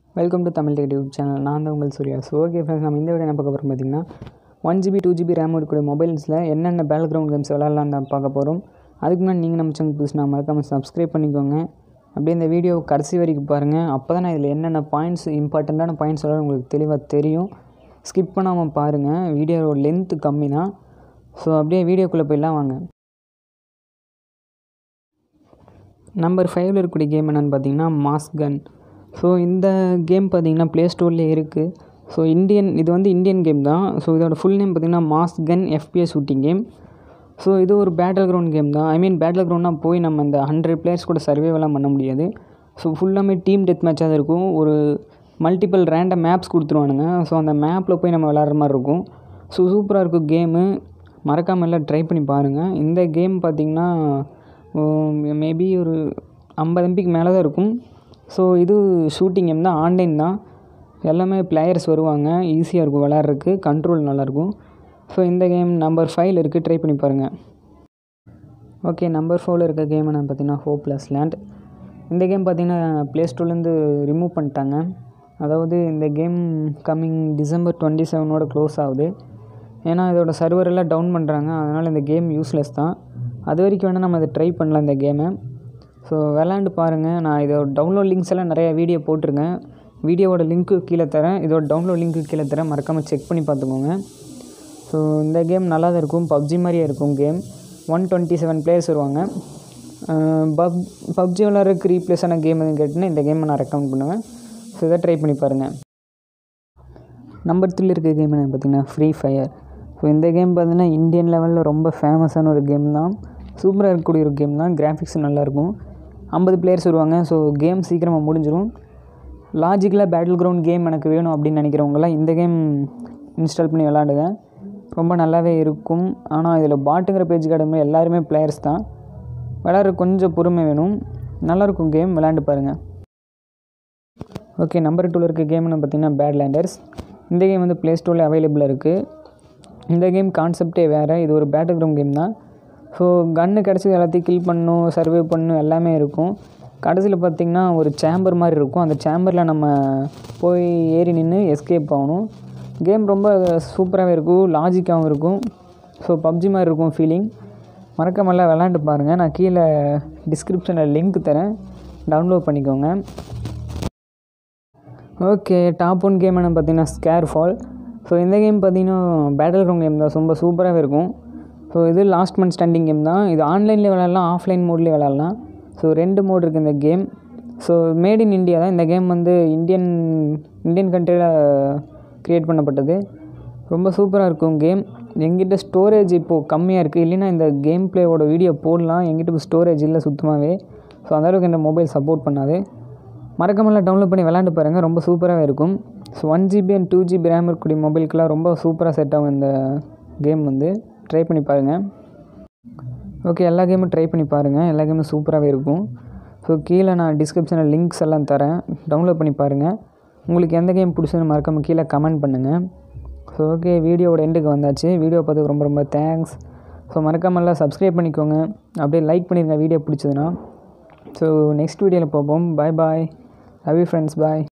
welcome to Tamil tech YouTube channel நான் தான் உங்கள் சூர்யா ஸோ ஓகே ஃப்ரெண்ட்ஸ் நம்ம இந்த வீடியோ என்ன பார்க்க போகிறோம் பார்த்தீங்கன்னா one GB two GB RAM இருக்கக்கூடிய மொபைல்ஸில் என்னென்ன பேட்டில் கிரவுண்ட் கேம்ஸ் விளாட்லாம் தான் பார்க்க போகிறோம் அதுக்கு முன்னாடி நீங்கள் நம்ம சேனல் புதுசு நான் மறக்காமல் சப்ஸ்கிரைப் பண்ணிக்கோங்க அப்படியே இந்த வீடியோ கடைசி வரைக்கும் பாருங்கள் அப்போ தான் நான் இதில் என்னென்ன பாயிண்ட்ஸ் இம்பார்ட்டண்ட்டான பாயிண்ட்ஸ் எல்லாம் உங்களுக்கு தெளிவாக தெரியும் ஸ்கிப் பண்ணாமல் பாருங்கள் வீடியோவோட லென்த்து கம்மி தான் ஸோ அப்படியே வீடியோக்குள்ளே போயிடலாம் வாங்க நம்பர் ஃபைவ்ல இருக்கக்கூடிய கேம் என்னென்னு பார்த்தீங்கன்னா மாஸ் கன் ஸோ இந்த கேம் பார்த்தீங்கன்னா ப்ளே ஸ்டோர்லேயே இருக்குது ஸோ இந்தியன் இது வந்து இந்தியன் கேம் தான் ஸோ இதோட ஃபுல் நேம் பார்த்தீங்கன்னா mass gun FPS shooting game so இது ஒரு பேட்டில் கிரவுண்ட் கேம் தான் ஐ மீன் பேட்டில் கிரவுண்ட்னா போய் நம்ம இந்த ஹண்ட்ரட் பிளேயர்ஸ் கூட சர்வேவெல்லாம் பண்ண முடியாது ஸோ ஃபுல்லாமே டீம் டெத் மேட்சாக தான் இருக்கும் ஒரு மல்டிபிள் ரேண்டம் மேப்ஸ் கொடுத்துருவானுங்க ஸோ அந்த மேப்பில் போய் நம்ம விளாட்ற மாதிரி இருக்கும் ஸோ சூப்பராக இருக்கும் கேமு மறக்காமல் எல்லாம் ட்ரை பண்ணி பாருங்கள் இந்த கேம் பார்த்திங்கன்னா மேபி ஒரு ஐம்பது எம்பிக்கு மேலே தான் இருக்கும் ஸோ இது ஷூட்டிங் கேம் தான் ஆன்லைன் தான் எல்லாமே பிளேயர்ஸ் வருவாங்க ஈஸியாக இருக்கும் விளாட்றதுக்கு கண்ட்ரோல் நல்லாயிருக்கும் ஸோ இந்த கேம் நம்பர் ஃபைவ்ல இருக்குது ட்ரை பண்ணி பாருங்கள் ஓகே நம்பர் ஃபோரில் இருக்க கேம் என்னென்னு பார்த்தீங்கன்னா ஹோப்லெஸ் லேண்ட் இந்த கேம் பார்த்தீங்கன்னா ப்ளே ஸ்டோர்லேருந்து ரிமூவ் பண்ணிட்டாங்க அதாவது இந்த கேம் கம்மிங் டிசம்பர் டுவெண்ட்டி செவனோட க்ளோஸ் ஆகுது ஏன்னா இதோட சர்வர் எல்லாம் டவுன் பண்ணுறாங்க அதனால் இந்த கேம் யூஸ்லெஸ் தான் அது வரைக்கும் வேணால் நம்ம இதை ட்ரை பண்ணலாம் இந்த கேமை ஸோ விளாண்டு பாருங்கள் நான் இதோட டவுன்லோட் லிங்க்ஸ் எல்லாம் நிறையா வீடியோ போட்டிருக்கேன் வீடியோவோட லிங்க்கு கீழே தரேன் இதோட டவுன்லோட் லிங்க்கு கீழே தரேன் மறக்காமல் செக் பண்ணி பார்த்துக்கோங்க ஸோ இந்த கேம் நல்லா தான் இருக்கும் பப்ஜி மாதிரியே இருக்கும் game one twenty seven players வருவாங்க பப் பப்ஜி விளாட்றதுக்கு ரீப்ளேஸான கேம் எதுவும் கேட்டிங்கன்னா இந்த கேமை நான் ரெக்கமெண்ட் பண்ணுவேன் ஸோ இதை ட்ரை பண்ணி பாருங்கள் நம்பர் த்ரீல இருக்க கேம் என்ன பார்த்தீங்கன்னா ஃப்ரீ ஃபயர் ஸோ இந்த கேம் பார்த்தீங்கன்னா இந்தியன் லெவலில் ரொம்ப ஃபேமஸான ஒரு கேம் தான் சூப்பராக இருக்கக்கூடிய ஒரு கேம் தான் கிராஃபிக்ஸ் நல்லாயிருக்கும் ஐம்பது பிளேயர்ஸ் வருவாங்க ஸோ கேம் சீக்கிரமாக முடிஞ்சிடும் லாஜிக்கலாக பேட்டில் கிரவுண்ட் கேம் எனக்கு வேணும் அப்படின்னு நினைக்கிறவங்களாம் இந்த கேம் இன்ஸ்டால் பண்ணி விளாடுங்க ரொம்ப நல்லாவே இருக்கும் ஆனால் இதில் பாட்டுங்கிற பேஜ் கார்டு எல்லாருமே பிளேயர்ஸ் தான் விளாட்ற கொஞ்சம் பொறுமை வேணும் நல்லாயிருக்கும் கேம் விளாண்டு பாருங்கள் ஓகே நம்பர் டூவில் இருக்க கேம்னு பார்த்தீங்கன்னா பேட்லேண்டர்ஸ் இந்த கேம் வந்து ப்ளே ஸ்டோரில் அவைலபிளாக இருக்குது இந்த கேம் கான்செப்டே வேறு இது ஒரு பேட்டில் கிரவுண்ட் கேம் தான் ஸோ கன்று கிடச்சி எல்லாத்தையும் கில் பண்ணணும் சர்வே பண்ணணும் எல்லாமே இருக்கும் கடைசியில் பார்த்திங்கன்னா ஒரு சேம்பர் மாதிரி இருக்கும் அந்த சேம்பரில் நம்ம போய் ஏறி நின்று எஸ்கேப் ஆகணும் கேம் ரொம்ப சூப்பராகவே இருக்கும் லாஜிக்காகவும் இருக்கும் ஸோ பப்ஜி மாதிரி இருக்கும் ஃபீலிங் மறக்காமல்லாம் விளாண்டு பாருங்கள் நான் கீழே டிஸ்கிரிப்ஷனில் லிங்க் தரேன் டவுன்லோட் பண்ணிக்கோங்க ஓகே டாப் ஒன் கேம் என்ன பார்த்தீங்கன்னா ஸ்கேர் ஃபால் ஸோ இந்த கேம் பார்த்தீங்கன்னா பேட்டில் கிரவுண்ட் கேம் தான் ரொம்ப சூப்பராகவே இருக்கும் ஸோ இது லாஸ்ட் மந்த் ஸ்டாண்டிங் கேம் தான் இது ஆன்லைன்லேயே விளாட்லாம் ஆஃப்லைன் மோட்லேயே விளாட்லாம் ஸோ ரெண்டு மோட் இருக்குது இந்த game so made in India தான் இந்த கேம் வந்து இந்தியன் இந்தியன் கண்ட்ரியில் க்ரியேட் பண்ணப்பட்டது ரொம்ப சூப்பராக இருக்கும் கேம் எங்கிட்ட ஸ்டோரேஜ் இப்போது கம்மியாக இருக்குது இல்லைன்னா இந்த கேம் பிளேவோட வீடியோ போடலாம் எங்கிட்ட இப்போ ஸ்டோரேஜ் இல்லை சுத்தமாகவே ஸோ அந்தளவுக்கு இந்த மொபைல் சப்போர்ட் பண்ணாது மறக்காமலாம் டவுன்லோட் பண்ணி விளாண்டு பாருங்கள் ரொம்ப சூப்பராகவே இருக்கும் so one GB and two GB RAM இருக்கக்கூடிய மொபைலுக்கெலாம் ரொம்ப சூப்பராக செட் ஆகும் இந்த கேம் வந்து ட்ரை பண்ணி பாருங்கள் ஓகே எல்லா கேமும் ட்ரை பண்ணி பாருங்கள் எல்லா கேமும் சூப்பராகவே இருக்கும் ஸோ கீழே நான் டிஸ்கிரிப்ஷனில் லிங்க்ஸ் எல்லாம் தரேன் டவுன்லோட் பண்ணி பாருங்கள் உங்களுக்கு எந்த கேம் பிடிச்சதுன்னு மறக்காமல் கீழே கமெண்ட் பண்ணுங்கள் ஸோ ஓகே வீடியோவோட எண்டுக்கு வந்தாச்சு வீடியோ பார்த்துக்கு ரொம்ப ரொம்ப தேங்க்ஸ் ஸோ மறக்காமல்லாம் சப்ஸ்கிரைப் பண்ணிக்கோங்க அப்படியே லைக் பண்ணிடுங்க வீடியோ பிடிச்சதுன்னா ஸோ நெக்ஸ்ட் வீடியோவில் பார்ப்போம் bye bye love you friends bye